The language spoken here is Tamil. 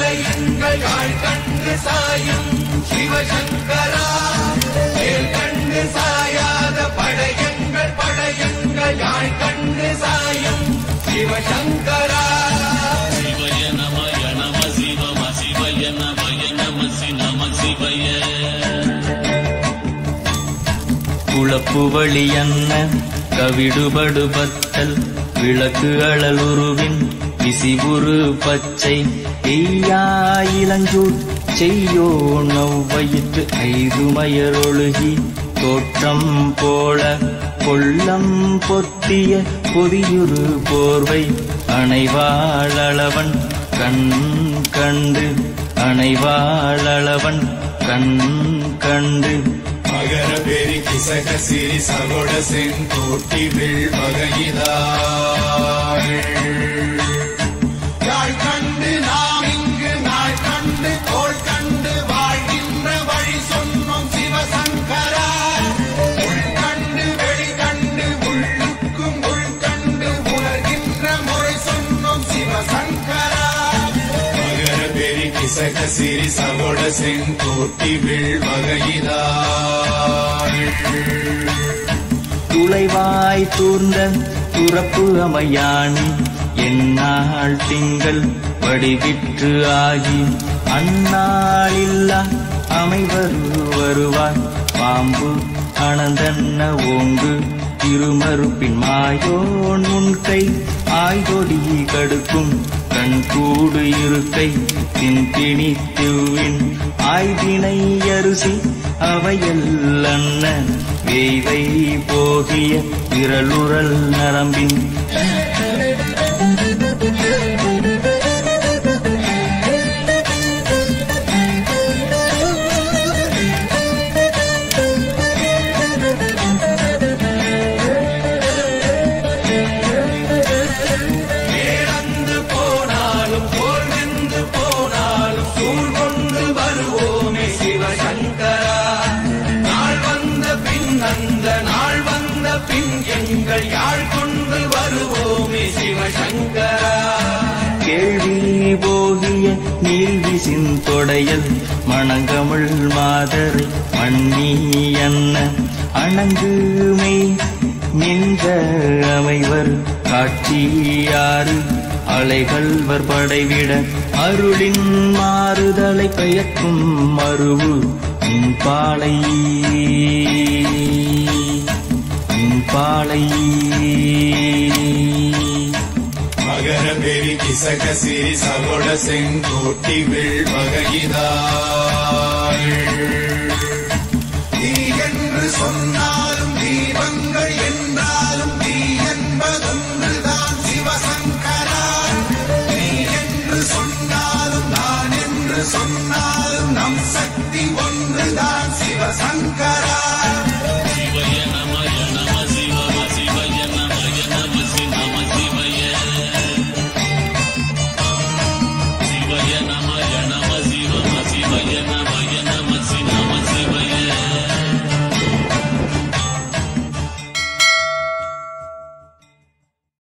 படையுங்கள் யாழ் கண்டு சாயும் சிவசங்கரா வேல் கண்டு சாயாத படையுங்கள் படையுங்கள் யாழ் கண்டு சாயும் சிவசங்கரா சிவய நமய நம சிவம சிவய நமய நம சி நம சிவய குழப்பு வழியன்ன கவிடுபடு பத்தல் விளக்கு அழலுருவின் விசிபுரு பச்சை எய்யா இளஞ்சூர் செய்யோ நவ்வயிற்று ஐதுமயரொழுகி தோற்றம் போல கொள்ளம் பொத்திய பொதியுரு போர்வை அணைவாளவன் கண் கண்டு அணைவாளவன் கண் கண்டு மகர பெரி கிசக சிறி சகோட செங்கோட்டி வில் யாழ் கண்டு நாம் இங்கு நாள் கண்டு கோள் கண்டு வாழ்கின்ற வழி சொன்னோம் சிவசங்கரா உள் கண்டு வெளி கண்டு உள்ளுக்கும் உள் கண்டு உணர்கின்ற முறை சொன்னோம் சிவசங்கரா மகர பெரி கிசக சிறி சகோட செங்கோட்டி வில் துளைவாய் தூர்ந்த துறப்பு அமையாணி எந்நாள் திங்கள் வடிவிற்று ஆகி அந்நாளில்லா அமைவரு வருவார் பாம்பு அனந்தன்ன ஓங்கு திருமறுப்பின் மாயோன் முன்கை ஆய்கொடி கடுக்கும் கண் கூடு இருக்கை தின்பிணி திவ்வின் ஆய்தினை அரிசி அவையல் அண்ண வேய்வை போகிய விரலுரல் நரம்பின் இழந்து போனாலும் போர் வெந்து போனாலும் சூழ் கொண்டு வருவோமே சிவசங்கரா நாள் வந்த பின் அந்த நாள் வந்த பின் எங்கள் யாழ் கொண்டு வருவோமே சிவசங்கரா கேள்வி போகிய நீல்விசின் தொடையல் மணங்கமிழ் மாதரை மண்ணி என்ன அணங்குமை நின்ற அமைவர் காட்சியாறு அலைகள்வர் படைவிட அருளின் மாறுதலை பெயர்க்கும் மருவு நின் பாலை நின் பாலை மகர பெரி கிசக சிறி சகோட செங்கோட்டி வில் வகையிதாள் நீ என்று சொன்னால்